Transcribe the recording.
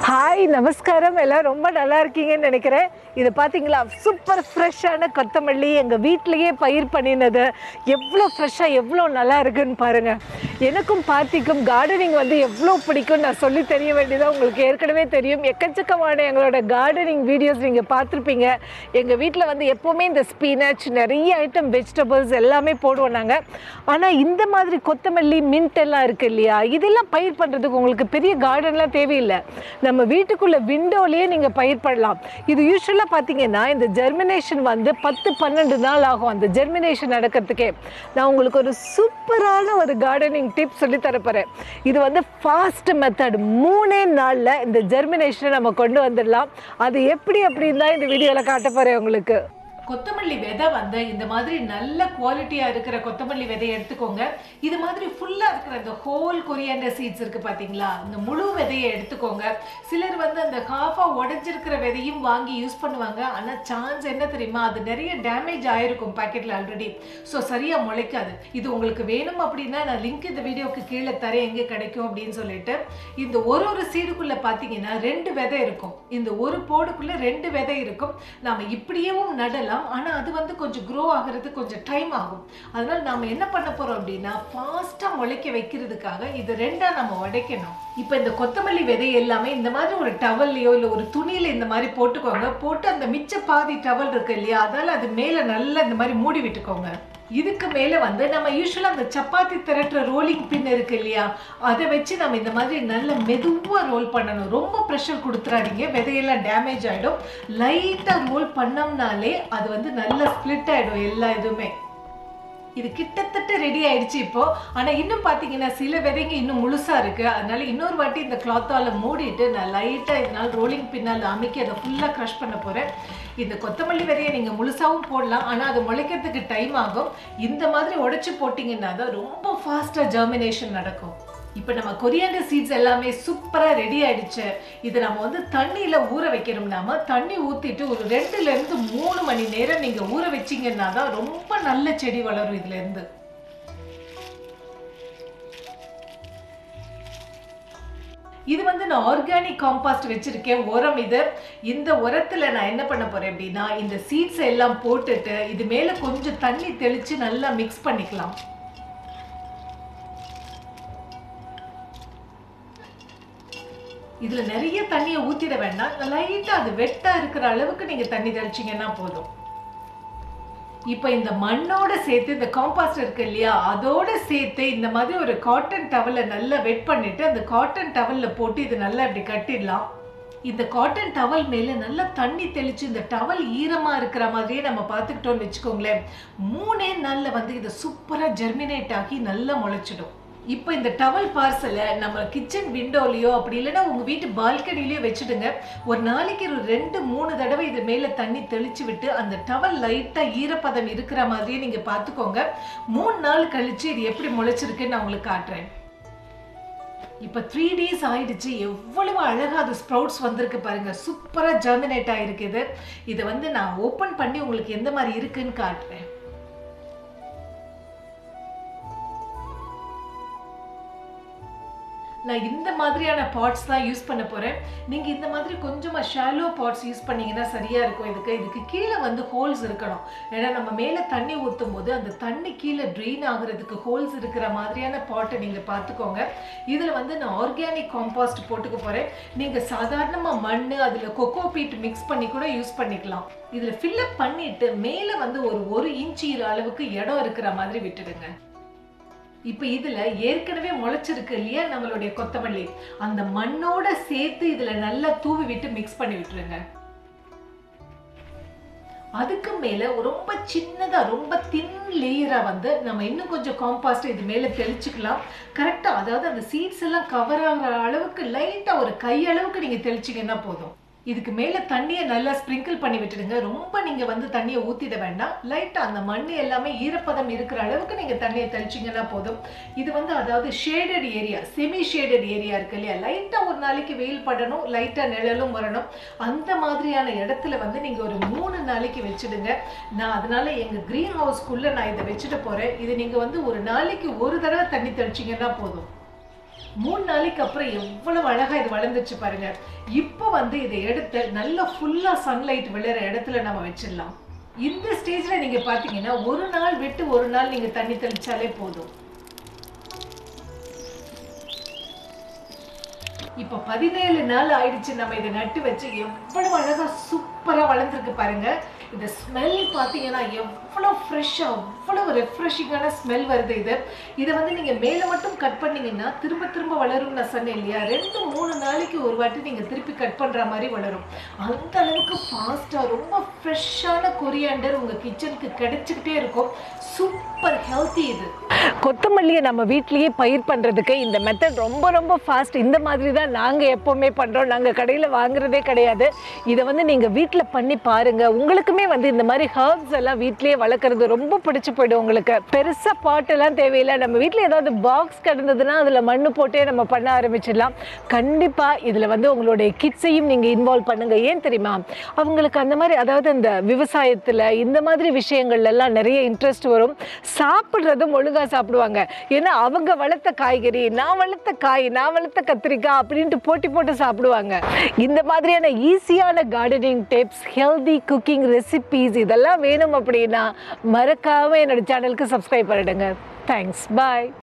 hi நமஸ்காரம் எல்லாம் ரொம்ப நல்லா இருக்கீங்கன்னு நினைக்கிறேன் இது பார்த்தீங்களா சூப்பர் ஃப்ரெஷ்ஷான கொத்தமல்லி எங்கள் வீட்டிலேயே பயிர் பண்ணினது எவ்வளோ ஃப்ரெஷ்ஷாக எவ்வளோ நல்லா இருக்குன்னு பாருங்கள் எனக்கும் பார்த்திக்கும் கார்டனிங் வந்து எவ்வளோ பிடிக்கும் நான் சொல்லி தெரிய வேண்டியதாக உங்களுக்கு ஏற்கனவே தெரியும் எக்கச்சக்கமான எங்களோட கார்டனிங் வீடியோஸ் நீங்கள் பார்த்துருப்பீங்க எங்கள் வீட்டில் வந்து எப்போவுமே இந்த ஸ்பீனச் நிறைய ஐட்டம் வெஜிடபிள்ஸ் எல்லாமே போடுவோம் நாங்கள் ஆனால் இந்த மாதிரி கொத்தமல்லி மின்ட் எல்லாம் இருக்குது இல்லையா இதெல்லாம் பயிர் பண்ணுறதுக்கு உங்களுக்கு பெரிய கார்டன்லாம் தேவையில்லை நம்ம வீட்டுக்குள்ள விண்டோலேயே நீங்கள் பயிர் பண்ணலாம் இது யூஸ்வலாக பார்த்தீங்கன்னா இந்த ஜெர்மினேஷன் வந்து பத்து பன்னெண்டு நாள் ஆகும் அந்த ஜெர்மினேஷன் நடக்கிறதுக்கே நான் உங்களுக்கு ஒரு சூப்பரான ஒரு கார்டனிங் டிப் சொல்லி தரப்போகிறேன் இது வந்து ஃபாஸ்ட் மெத்தட் மூணே நாளில் இந்த ஜெர்மினேஷனை நம்ம கொண்டு வந்துடலாம் அது எப்படி அப்படின்னு தான் இந்த வீடியோவில் காட்ட போகிறேன் உங்களுக்கு கொத்தமல்லி விதை வந்து இந்த மாதிரி நல்ல குவாலிட்டியாக இருக்கிற கொத்தமல்லி விதையை எடுத்துக்கோங்க இது மாதிரி ஃபுல்லாக இருக்கிற இந்த ஹோல் கொரியாண்டர் சீட்ஸ் இருக்குது பார்த்தீங்களா இந்த முழு விதையை எடுத்துக்கோங்க சிலர் வந்து அந்த ஹாஃபாக உடஞ்சிருக்கிற விதையும் வாங்கி யூஸ் பண்ணுவாங்க ஆனால் சான்ஸ் என்ன தெரியுமா அது நிறைய டேமேஜ் ஆயிருக்கும் பாக்கெட்டில் ஆல்ரெடி ஸோ சரியாக முளைக்காது இது உங்களுக்கு வேணும் அப்படின்னா நான் லிங்க் இந்த வீடியோக்கு கீழே தரேன் எங்கே கிடைக்கும் அப்படின்னு சொல்லிட்டு இந்த ஒரு ஒரு சீடுக்குள்ளே பார்த்தீங்கன்னா ரெண்டு விதை இருக்கும் இந்த ஒரு போடுக்குள்ளே ரெண்டு விதை இருக்கும் நாம இப்படியேவும் நடலாம் ஆனால் அது வந்து கொஞ்சம் க்ரோ ஆகிறது கொஞ்சம் டைம் ஆகும் அதனால நாம என்ன பண்ண போறோம் அப்படின்னா ஃபாஸ்ட்டாக முளைக்க வைக்கிறதுக்காக இது ரெண்டா நம்ம உடைக்கணும் இப்போ இந்த கொத்தமல்லி விதை எல்லாமே இந்த மாதிரி ஒரு டவல்லையோ இல்லை ஒரு துணியில இந்த மாதிரி போட்டுக்கோங்க போட்டு அந்த மிச்ச பாதி டவல் இருக்கு இல்லையா அதால அது மேலே நல்லா இந்த மாதிரி மூடி விட்டுக்கோங்க இதுக்கு மேலே வந்து நம்ம யூஸ்வலாக அந்த சப்பாத்தி திரட்டுற ரோலிங் பின் இருக்கு இல்லையா அதை வச்சு நம்ம இந்த மாதிரி நல்ல மெதுவாக ரோல் பண்ணணும் ரொம்ப ப்ரெஷர் கொடுத்துறாதீங்க விதையெல்லாம் டேமேஜ் ஆகிடும் லைட்டாக ரோல் பண்ணோம்னாலே அது வந்து நல்லா ஸ்ப்ளிட் ஆகிடும் எல்லா இதுவுமே இது கிட்டத்தட்ட ரெடி ஆயிடுச்சு இப்போ ஆனா இன்னும் பாத்தீங்கன்னா சில விதைங்க இன்னும் முழுசா இருக்கு அதனால இன்னொரு வாட்டி இந்த கிளாத்தால மூடிட்டு நான் லைட்டா இதனால் ரோலிங் பின்னால் அமைக்கி அதை ஃபுல்லா க்ரஷ் பண்ண போறேன் இந்த கொத்தமல்லி விதையை நீங்க முழுசாவும் போடலாம் ஆனா அது முளைக்கிறதுக்கு டைம் ஆகும் இந்த மாதிரி உடைச்சு போட்டீங்கன்னா தான் ரொம்ப ஃபாஸ்டா ஜெர்மினேஷன் நடக்கும் இப்போ நம்ம கொரியாண்டர் சீட்ஸ் எல்லாமே சூப்பராக ரெடி ஆயிடுச்சு இதை நம்ம வந்து தண்ணியில் ஊற வைக்கணும் நாம தண்ணி ஊற்றிட்டு ஒரு ரெண்டுலேருந்து மூணு மணி நேரம் நீங்கள் ஊற வச்சீங்கன்னா தான் ரொம்ப நல்ல செடி வளரும் இதுலேருந்து இது வந்து நான் ஆர்கானிக் காம்பாஸ்ட் வச்சிருக்கேன் உரம் இது இந்த உரத்துல நான் என்ன பண்ண போறேன் அப்படின்னா இந்த சீட்ஸ் எல்லாம் போட்டுட்டு இது மேல கொஞ்சம் தண்ணி தெளிச்சு நல்லா மிக்ஸ் பண்ணிக்கலாம் இதுல நிறைய தண்ணியை ஊத்திட வேண்டாம் லைட்டா அது வெட்டா இருக்கிற அளவுக்கு நீங்க தண்ணி தெளிச்சீங்கன்னா போதும் இப்போ இந்த மண்ணோட சேர்த்து இந்த காம்பாஸ்ட் இருக்கு இல்லையா அதோட சேர்த்து இந்த மாதிரி ஒரு காட்டன் டவலை நல்லா வெட் பண்ணிட்டு அந்த காட்டன் டவல்ல போட்டு இது நல்லா இப்படி கட்டிடலாம் இந்த காட்டன் டவல் மேல நல்லா தண்ணி தெளிச்சு இந்த டவல் ஈரமா இருக்கிற மாதிரியே நம்ம பார்த்துக்கிட்டோம்னு வச்சுக்கோங்களேன் மூணே நாள்ல வந்து இது சூப்பரா ஜெர்மினேட் ஆகி நல்லா முளைச்சிடும் இப்போ இந்த டவல் பார்சலை நம்ம கிச்சன் விண்டோலையோ அப்படி இல்லைன்னா உங்கள் வீட்டு பால்கனிலையோ வச்சுடுங்க ஒரு நாளைக்கு ஒரு ரெண்டு மூணு தடவை இது மேலே தண்ணி தெளிச்சு விட்டு அந்த டவல் லைட்டாக ஈரப்பதம் இருக்கிற மாதிரியே நீங்கள் பார்த்துக்கோங்க மூணு நாள் கழிச்சு இது எப்படி முளைச்சிருக்குன்னு நான் உங்களுக்கு காட்டுறேன் இப்போ த்ரீ டேஸ் ஆயிடுச்சு எவ்வளவு அழகாக அது ஸ்ப்ரவுட்ஸ் வந்திருக்கு பாருங்க சூப்பராக ஜெர்மினேட் ஆகிருக்குது இதை வந்து நான் ஓப்பன் பண்ணி உங்களுக்கு எந்த மாதிரி இருக்குன்னு காட்டுறேன் நான் இந்த மாதிரியான பாட்ஸ் தான் யூஸ் பண்ண போகிறேன் நீங்கள் இந்த மாதிரி கொஞ்சமாக ஷாலோ பாட்ஸ் யூஸ் பண்ணீங்கன்னா சரியாக இருக்கும் இதுக்கு இதுக்கு கீழே வந்து ஹோல்ஸ் இருக்கணும் ஏன்னா நம்ம மேலே தண்ணி ஊற்றும் போது அந்த தண்ணி கீழே ட்ரெயின் ஆகுறதுக்கு ஹோல்ஸ் இருக்கிற மாதிரியான பாட்டை நீங்கள் பார்த்துக்கோங்க இதில் வந்து நான் ஆர்கானிக் காம்பாஸ்ட் போட்டுக்க போகிறேன் நீங்கள் சாதாரணமாக மண் அதில் கொக்கோ பீட் மிக்ஸ் பண்ணி கூட யூஸ் பண்ணிக்கலாம் இதில் ஃபில்லப் பண்ணிட்டு மேலே வந்து ஒரு ஒரு இன்ச் அளவுக்கு இடம் இருக்கிற மாதிரி விட்டுடுங்க இப்போ இதுல ஏற்கனவே முளைச்சிருக்கு இல்லையா நம்மளுடைய கொத்தமல்லி அந்த மண்ணோட சேர்த்து இதுல நல்லா தூவி விட்டு மிக்ஸ் பண்ணி விட்டுருங்க அதுக்கு மேல ரொம்ப சின்னதா ரொம்ப தின் லேயரா வந்து நம்ம இன்னும் கொஞ்சம் காம்பாஸ்ட் இது மேல தெளிச்சுக்கலாம் கரெக்டா அதாவது அந்த சீட்ஸ் எல்லாம் கவர் ஆகிற அளவுக்கு லைட்டா ஒரு கை அளவுக்கு நீங்க தெளிச்சிங்கன்னா போதும் இதுக்கு மேலே தண்ணியை நல்லா ஸ்ப்ரிங்கிள் பண்ணி விட்டுடுங்க ரொம்ப நீங்கள் வந்து தண்ணியை ஊற்றிட வேண்டாம் லைட்டாக அந்த மண் எல்லாமே ஈரப்பதம் இருக்கிற அளவுக்கு நீங்கள் தண்ணியை தெளிச்சிங்கன்னா போதும் இது வந்து அதாவது shaded area semi shaded area இருக்கு இல்லையா லைட்டாக ஒரு நாளைக்கு வெயில் படணும் லைட்டாக நிழலும் வரணும் அந்த மாதிரியான இடத்துல வந்து நீங்கள் ஒரு மூணு நாளைக்கு வச்சுடுங்க நான் அதனால எங்கள் க்ரீன் ஹவுஸ்க்குள்ளே நான் இதை வச்சுட்டு போகிறேன் இது நீங்கள் வந்து ஒரு நாளைக்கு ஒரு தடவை தண்ணி தெளிச்சிங்கன்னா போதும் மூணு நாளைக்கு அப்புறம் எவ்வளவு அழகா இது வளர்ந்துச்சு பாருங்க இப்போ வந்து இதை எடுத்து நல்லா ஃபுல்லா சன்லைட் விழுற இடத்துல நம்ம வச்சிடலாம் இந்த ஸ்டேஜ்ல நீங்க பாத்தீங்கன்னா ஒரு நாள் விட்டு ஒரு நாள் நீங்க தண்ணி தெளிச்சாலே போதும் இப்போ பதினேழு நாள் ஆயிடுச்சு நம்ம இதை நட்டு வச்சு எவ்வளவு அழகா சூப்பரா வளர்ந்துருக்கு பாருங்க இந்த ஸ்மெல் பார்த்தீங்கன்னா எவ்வளோ ஃப்ரெஷ்ஷாக அவ்வளோ ரெஃப்ரெஷிங்கான ஸ்மெல் வருது இது இதை வந்து நீங்கள் மேலே மட்டும் கட் பண்ணீங்கன்னா திரும்ப திரும்ப வளரும் நான் சொன்னேன் இல்லையா ரெண்டு மூணு நாளைக்கு ஒரு வாட்டி நீங்கள் திருப்பி கட் பண்ணுற மாதிரி வளரும் அந்த அளவுக்கு ஃபாஸ்ட்டாக ரொம்ப ஃப்ரெஷ்ஷான கொரியாண்டர் உங்கள் கிச்சனுக்கு கிடைச்சிக்கிட்டே இருக்கும் சூப்பர் ஹெல்த்தி இது கொத்தமல்லியை நம்ம வீட்லயே பயிர் பண்ணுறதுக்கு இந்த மெத்தட் ரொம்ப ரொம்ப ஃபாஸ்ட் இந்த மாதிரி தான் நாங்கள் எப்போவுமே பண்ணுறோம் நாங்கள் கடையில் வாங்குறதே கிடையாது இதை வந்து நீங்கள் வீட்டில் பண்ணி பாருங்கள் உங்களுக்குமே வந்து இந்த மாதிரி ஹர்ப்ஸ் எல்லாம் வீட்லயே வளர்க்குறது ரொம்ப பிடிச்சு போயிடும் உங்களுக்கு பெருசாக பாட்டெல்லாம் தேவையில்லை நம்ம வீட்டில் ஏதாவது பாக்ஸ் கிடந்ததுன்னா அதில் மண்ணு போட்டே நம்ம பண்ண ஆரம்பிச்சிடலாம் கண்டிப்பாக இதில் வந்து உங்களுடைய கிட்ஸையும் நீங்கள் இன்வால்வ் பண்ணுங்கள் ஏன் தெரியுமா அவங்களுக்கு அந்த மாதிரி அதாவது இந்த விவசாயத்தில் இந்த மாதிரி விஷயங்கள்ல எல்லாம் நிறைய இன்ட்ரெஸ்ட் வரும் சாப்பிட்றதும் ஒழுங்காக சாப்பிடுவாங்க ஏன்னா அவங்க வளர்த்த காய்கறி நான் வளர்த்த காய் நான் வளர்த்த கத்திரிக்காய் அப்படின்ட்டு போட்டி போட்டு சாப்பிடுவாங்க இந்த மாதிரியான ஈஸியான gardening tips healthy cooking recipes இதெல்லாம் வேணும் அப்படின்னா மறக்காம என்னோட சேனலுக்கு சப்ஸ்கிரைப் பண்ணிடுங்க தேங்க்ஸ் பாய்